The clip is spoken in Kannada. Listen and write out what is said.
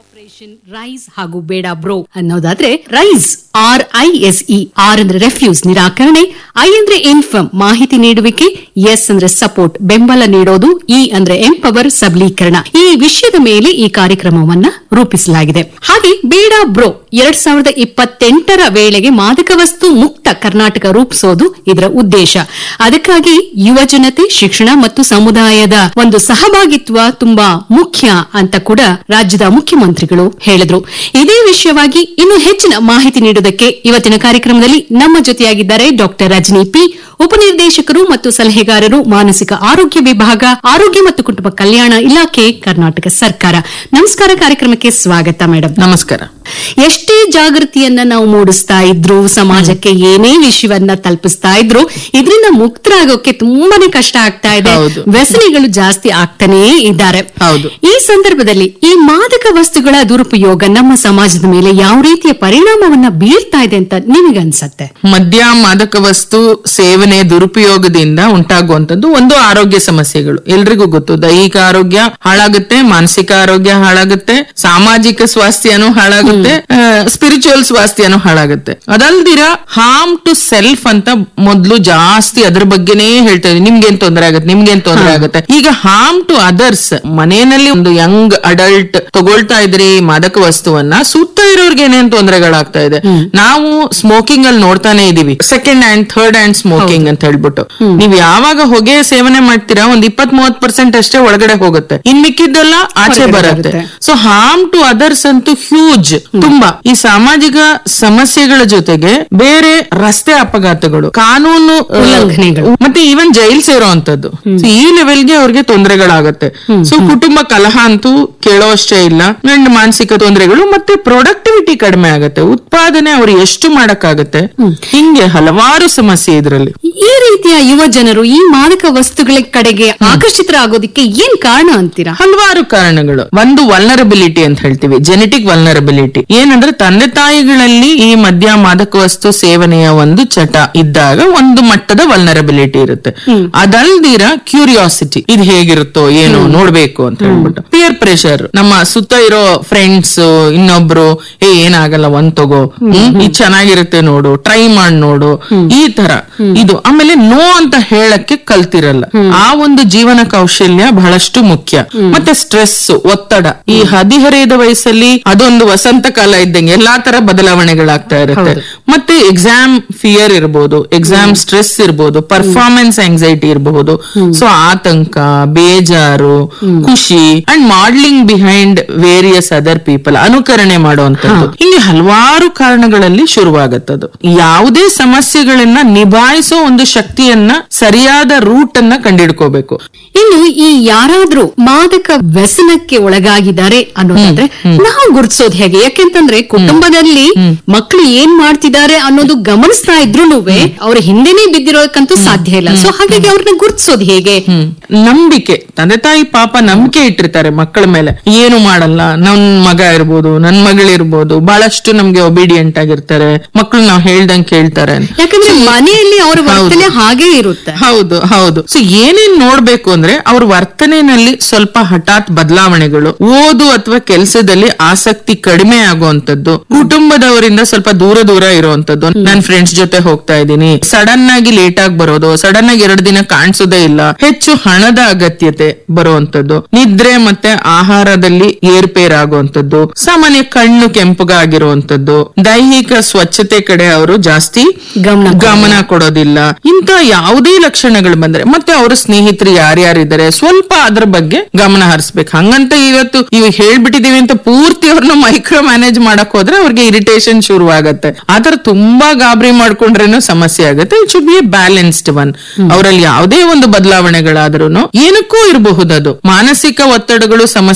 ಆಪರೇಷನ್ ರೈಸ್ ಹಾಗೂ ಬೇಡ ಬ್ರೋ ಅನ್ನೋದಾದ್ರೆ rise R I S E R ಅಂದ್ರೆ ರೆಫ್ಯೂಸ್ ನಿರಾಕರಣೆ ಐ ಅಂದ್ರೆ ಇನ್ಫರ್ಮ್ ಮಾಹಿತಿ ನೀಡುವಿಕೆ ಎಸ್ ಅಂದ್ರೆ ಸಪೋರ್ಟ್ ಬೆಂಬಲ ನೀಡೋದು ಇ ಅಂದ್ರೆ ಎಂಪವರ್ ಸಬಲೀಕರಣ ಈ ವಿಷಯದ ಮೇಲೆ ಈ ಕಾರ್ಯಕ್ರಮವನ್ನ ರೂಪಿಸಲಾಗಿದೆ ಹಾಗೆ ಬೇಡ ಬ್ರೋ ಎರಡ್ ಸಾವಿರದ ಇಪ್ಪತ್ತೆಂಟರ ವೇಳೆಗೆ ಮಾದಕ ವಸ್ತು ಮುಕ್ತ ಕರ್ನಾಟಕ ರೂಪಿಸೋದು ಇದರ ಉದ್ದೇಶ ಅದಕ್ಕಾಗಿ ಯುವ ಜನತೆ ಶಿಕ್ಷಣ ಮತ್ತು ಸಮುದಾಯದ ಒಂದು ಸಹಭಾಗಿತ್ವ ತುಂಬಾ ಮುಖ್ಯ ಅಂತ ಕೂಡ ರಾಜ್ಯದ ಮುಖ್ಯಮಂತ್ರಿಗಳು ಹೇಳಿದ್ರು ಇದೇ ವಿಷಯವಾಗಿ ಇನ್ನು ಹೆಚ್ಚಿನ ಮಾಹಿತಿ ನೀಡುವುದಕ್ಕೆ ಇವತ್ತಿನ ಕಾರ್ಯಕ್ರಮದಲ್ಲಿ ನಮ್ಮ ಜೊತೆಯಾಗಿದ್ದಾರೆ ಡಾಕ್ಟರ್ ರಜನಿ ಪಿ ಉಪನಿರ್ದೇಶಕರು ಮತ್ತು ಸಲಹೆಗಾರರು ಮಾನಸಿಕ ಆರೋಗ್ಯ ವಿಭಾಗ ಆರೋಗ್ಯ ಮತ್ತು ಕುಟುಂಬ ಕಲ್ಯಾಣ ಇಲಾಖೆ ಕರ್ನಾಟಕ ಸರ್ಕಾರ ನಮಸ್ಕಾರ ಕಾರ್ಯಕ್ರಮಕ್ಕೆ ಸ್ವಾಗತ ಮೇಡಮ್ ನಮಸ್ಕಾರ ಎಷ್ಟೇ ಜಾಗೃತಿಯನ್ನ ನಾವು ಮೂಡಿಸ್ತಾ ಇದ್ರು ಸಮಾಜಕ್ಕೆ ಏನೇ ವಿಷಯವನ್ನ ತಲುಪಿಸ್ತಾ ಇದ್ರು ಇದರಿಂದ ಮುಕ್ತರಾಗೋಕೆ ತುಂಬಾನೇ ಕಷ್ಟ ಆಗ್ತಾ ಇದೆ ಹೌದು. ವ್ಯಸನಿಗಳು ಜಾಸ್ತಿ ಆಗ್ತಾನೇ ಇದ್ದಾರೆ ಹೌದು. ಈ ಸಂದರ್ಭದಲ್ಲಿ ಈ ಮಾದಕ ವಸ್ತುಗಳ ದುರುಪಯೋಗ ನಮ್ಮ ಸಮಾಜದ ಮೇಲೆ ಯಾವ ರೀತಿಯ ಪರಿಣಾಮವನ್ನ ಬೀರ್ತಾ ಇದೆ ಅಂತ ನಿಮಗನ್ಸತ್ತೆ ಮದ್ಯ ಮಾದಕ ವಸ್ತು ಸೇವನೆ ದುರುಪಯೋಗದಿಂದ ಉಂಟಾಗುವಂತದ್ದು ಒಂದು ಆರೋಗ್ಯ ಸಮಸ್ಯೆಗಳು ಎಲ್ರಿಗೂ ಗೊತ್ತು ದೈಹಿಕ ಆರೋಗ್ಯ ಹಾಳಾಗುತ್ತೆ ಮಾನಸಿಕ ಆರೋಗ್ಯ ಹಾಳಾಗುತ್ತೆ ಸಾಮಾಜಿಕ ಸ್ವಾಸ್ಥ್ಯನೂ ಹಾಳಾಗುತ್ತೆ ಸ್ಪಿರಿಚುವಲ್ ಸ್ವಾಸ್ಥ್ಯನೂ ಹಾಳಾಗುತ್ತೆ ಅದಲ್ದಿರ ಹಾರ್ಮ್ ಟು ಸೆಲ್ಫ್ ಅಂತ ಮೊದ್ಲು ಜಾಸ್ತಿ ಅದ್ರ ಬಗ್ಗೆನೇ ಹೇಳ್ತಾ ಇದ್ದೀನಿ ನಿಮ್ಗೇನ್ ತೊಂದರೆ ಆಗುತ್ತೆ ನಿಮ್ಗೇನ್ ತೊಂದರೆ ಆಗುತ್ತೆ ಈಗ ಹಾರ್ಮ್ ಟು ಅದರ್ಸ್ ಮನೆಯಲ್ಲಿ ಒಂದು ಯಂಗ್ ಅಡಲ್ಟ್ ತಗೊಳ್ತಾ ಇದ್ರಿ ಮಾದಕ ವಸ್ತುವನ್ನ ಸುತ್ತ ಇರೋರ್ಗೆ ಏನೇನ್ ತೊಂದರೆಗಳಾಗ್ತಾ ಇದೆ ನಾವು ಸ್ಮೋಕಿಂಗ್ ಅಲ್ಲಿ ನೋಡ್ತಾನೆ ಇದೀವಿ second hand third hand smoking ಅಂತ ಹೇಳ್ಬಿಟ್ಟು ನೀವ್ ಯಾವಾಗ ಹೊಗೆ ಸೇವನೆ ಮಾಡ್ತೀರಾ ಒಂದ್ ಇಪ್ಪತ್ ಮೂವತ್ ಪರ್ಸೆಂಟ್ ಅಷ್ಟೇ ಒಳಗಡೆ ಹೋಗುತ್ತೆ ಇನ್ ಮಿಕ್ಕಿದ್ದೆಲ್ಲ ಆಚೆ ಹೊರಗಡೆ ಬರುತ್ತೆ ಬರುತ್ತೆ. ಸೊ ಹಾರ್ಮ್ ಟು ಅದರ್ಸ್ ಅಂತೂ ಹ್ಯೂಜ್ ತುಂಬಾ ಈ ಸಾಮಾಜಿಕ ಸಮಸ್ಯೆಗಳ ಜೊತೆಗೆ ಬೇರೆ ರಸ್ತೆ ಅಪಘಾತಗಳು ಕಾನೂನು ಆ, ಉಲ್ಲಂಘನೆಗಳು. ಮತ್ತೆ ಈವನ್ ಜೈಲ್ ಸೇರೋಂತದ್ದು So, ಈ ಲೆವೆಲ್ಗೆ ಅವ್ರಿಗೆ ತೊಂದರೆಗಳಾಗತ್ತೆ ಸೊ ಕುಟುಂಬ ಕಲಹ ಅಂತೂ ಕೇಳೋ ಅಷ್ಟೇ ಇಲ್ಲ ಅಂಡ್ ಮಾನಸಿಕ ತೊಂದರೆಗಳು ಮತ್ತೆ ಪ್ರೊಡಕ್ಟಿವಿಟಿ ಕಡಿಮೆ ಆಗತ್ತೆ ಉತ್ಪಾದನೆ ಅವ್ರು ಎಷ್ಟು ಮಾಡಕ್ಕಾಗತ್ತೆ ಹಿಂಗೆ ಹಲವಾರು ಸಮಸ್ಯೆ ಇದ್ರಲ್ಲಿ ಈ ರೀತಿಯ ಯುವ ಜನರು ಈ ಮಾದಕ ವಸ್ತುಗಳ ಕಡೆಗೆ ಆಕರ್ಷಿತರಾಗೋದಕ್ಕೆ ಏನ್ ಕಾರಣ ಅಂತೀರಾ ಹಲವಾರು ಕಾರಣಗಳು ಒಂದು ವಲ್ನರಬಿಲಿಟಿ ಅಂತ ಹೇಳ್ತೀವಿ ಜೆನೆಟಿಕ್ ವಲ್ನರಬಿಲಿಟಿ ಏನಂದ್ರೆ ತಂದೆ ತಾಯಿಗಳಲ್ಲಿ ಈ ಮದ್ಯ ಮಾದಕ ವಸ್ತು ಸೇವನೆಯ ಒಂದು ಚಟ ಇದ್ದಾಗ ಒಂದು ಮಟ್ಟದ ವಲ್ನರಬಿಲಿಟಿ ಇರುತ್ತೆ ಅದಲ್ದಿರ ಕ್ಯೂರಿಯಾಸಿಟಿ ಇದು ಹೇಗಿರುತ್ತೋ ಏನೋ ನೋಡ್ಬೇಕು ಅಂತ ಹೇಳ್ಬಿಟ್ಟು ಪಿಯರ್ ಪ್ರೆಷರ್ ನಮ್ಮ ಸುತ್ತ ಇರೋ ಫ್ರೆಂಡ್ಸ್ ಇನ್ನೊಬ್ರು ಏ ಏನಾಗಲ್ಲ ಒಂದ್ ತಗೋ ಹ್ಮ್, ಇದು ಚೆನ್ನಾಗಿರುತ್ತೆ ನೋಡು ಟ್ರೈ ಮಾಡ್ ನೋಡು ಈ ತರ ಇದು ಆಮೇಲೆ ನೋ ಅಂತ ಹೇಳಕ್ಕೆ ಕಲ್ತಿರಲ್ಲ ಆ ಒಂದು ಜೀವನ ಕೌಶಲ್ಯ ಬಹಳಷ್ಟು ಮುಖ್ಯ ಮತ್ತೆ ಸ್ಟ್ರೆಸ್ ಒತ್ತಡ ಈ ಹದಿಹರೆಯದ ವಯಸ್ಸಲ್ಲಿ ಅದೊಂದು ವಸಂತ ಕಾಲ ಇದ್ದಂಗೆ ಎಲ್ಲಾ ತರ ಬದಲಾವಣೆಗಳಾಗ್ತಾ ಇರುತ್ತೆ ಮತ್ತೆ ಎಕ್ಸಾಮ್ ಫಿಯರ್ ಇರಬಹುದು ಎಕ್ಸಾಮ್ ಸ್ಟ್ರೆಸ್ ಇರಬಹುದು ಪರ್ಫಾರ್ಮೆನ್ಸ್ ಆಂಗ್ಸೈಟಿ ಇರಬಹುದು ಸೊ ಆತಂಕ ಬೇಜಾರು ಖುಷಿ and modelling behind various other people ಅನುಕರಣೆ ಮಾಡುವಂತದ್ದು ಹಿಂಗೆ ಹಲವಾರು ಕಾರಣಗಳಲ್ಲಿ ಶುರುವಾಗತ್ತದು ಯಾವುದೇ ಸಮಸ್ಯೆಗಳನ್ನ ನಿಭಾಯಿಸೋ ಒಂದು ಶಕ್ತಿಯನ್ನ ಸರಿಯಾದ ರೂಟ್ ಅನ್ನ ಕಂಡಿಡ್ಕೋಬೇಕು ಇನ್ನು ಈ ಯಾರಾದ್ರೂ ಮಾದಕ ವ್ಯಸನಕ್ಕೆ ಒಳಗಾಗಿದ್ದಾರೆ ಅನ್ನೋದಾದ್ರೆ ನಾವು ಗುರುತಿಸೋದು ಹೇಗೆ ಯಾಕೆಂತಂದ್ರೆ ಕುಟುಂಬದಲ್ಲಿ ಮಕ್ಕಳು ಏನ್ ಮಾಡ್ತಿದ್ದಾರೆ ಅನ್ನೋದು ಗಮನಿಸ್ತಾ ಇದ್ರು ಅವ್ರ ಹಿಂದೆನೆ ಬಿದ್ದಿರೋದಕ್ಕಂತೂ ಸಾಧ್ಯ ಇಲ್ಲ ಸೊ ಹಾಗಾಗಿ ಅವ್ರನ್ನ ಗುರುತಿಸೋದು ಹೇಗೆ ಹ್ಮ್ ನಂಬಿಕೆ ತಂದೆ ತಾಯಿ ಪಾಪ ನಂಬಿಕೆ ಇಟ್ಟಿರ್ತಾರೆ ಮಕ್ಕಳ ಮೇಲೆ ಏನು ಮಾಡಲ್ಲ ನನ್ ಮಗ ಇರ್ಬೋದು ನನ್ ಮಗಳಿರ್ಬೋದು ಬಹಳಷ್ಟು ನಮ್ಗೆ ಒಬಿಡಿಯಂಟ್ ಆಗಿರ್ತಾರೆ ಮಕ್ಕಳು ನಾವ್ ಹೇಳ್ದಂಗ್ ಕೇಳ್ತಾರೆ ಯಾಕಂದ್ರೆ ಮನೆಯಲ್ಲಿ ಅವರ ವರ್ತನೆ ಹಾಗೆ ಇರುತ್ತೆ ಹೌದು ಹೌದು ಸೊ ಏನೇನ್ ನೋಡ್ಬೇಕು ಅಂದ್ರೆ ಅವ್ರ ವರ್ತನೆನಲ್ಲಿ ಸ್ವಲ್ಪ ಹಠಾತ್ ಬದಲಾವಣೆಗಳು ಓದು ಅಥವಾ ಕೆಲಸದಲ್ಲಿ ಆಸಕ್ತಿ ಕಡಿಮೆ ಆಗುವಂತದ್ದು ಕುಟುಂಬದವರಿಂದ ಸ್ವಲ್ಪ ದೂರ ದೂರ ಇರುವಂತದ್ದು ನನ್ ಫ್ರೆಂಡ್ಸ್ ಜೊತೆ ಹೋಗ್ತಾ ಇದ್ದೀನಿ ಸಡನ್ ಆಗಿ ಲೇಟ್ ಆಗಿ ಬರೋದು ಸಡನ್ ಆಗಿ ಎರಡು ದಿನ ಕಾಣಿಸೋದೇ ಇಲ್ಲ ಹೆಚ್ಚು ಹಣದ ಅಗತ್ಯತೆ ಬರುವಂತದ್ದು ನಿದ್ರೆ ಮತ್ತೆ ಆಹಾರದಲ್ಲಿ ಏರ್ಪೇರಾಗುವಂತದ್ದು ಸಾಮಾನ್ಯ ಕಣ್ಣು ಕೆಂಪುಗಾಗಿರುವಂತದ್ದು ದೈಹಿಕ ಸ್ವಚ್ಛತೆ ಕಡೆ ಅವರು ಜಾಸ್ತಿ ಗಮನ ಗಮನ ಕೊಡೋದಿಲ್ಲ ಇಂತ ಯಾವುದೇ ಲಕ್ಷಣಗಳು ಬಂದ್ರೆ ಮತ್ತೆ ಅವರ ಸ್ನೇಹಿತರು ಯಾರ್ಯಾರಿದ್ದಾರೆ ಸ್ವಲ್ಪ ಅದ್ರ ಬಗ್ಗೆ ಗಮನ ಹರಿಸ್ಬೇಕು ಹಂಗಂತ ಇವತ್ತು ಇವ್ ಹೇಳ್ಬಿಟ್ಟಿದೀವಿ ಅಂತ ಪೂರ್ತಿ ಅವ್ರನ್ನ ಮೈಕ್ರೋ ಮ್ಯಾನೇಜ್ ಮಾಡಕ್ ಹೋದ್ರೆ ಅವ್ರಿಗೆ ಇರಿಟೇಷನ್ ಶುರು ಆಗತ್ತೆ ಆತರ ತುಂಬಾ ಗಾಬರಿ ಮಾಡ್ಕೊಂಡ್ರೇನು ಸಮಸ್ಯೆ ಆಗುತ್ತೆ it should be a balanced one ಅವರಲ್ಲಿ ಯಾವುದೇ ಒಂದು ಬದಲಾವಣೆಗಳಾದ್ರೂ ಏನಕ್ಕೂ ಇರಬಹುದು ಅದು ಮಾನಸಿಕ ಒತ್ತಡಗಳು ಸಮಸ್ಯೆ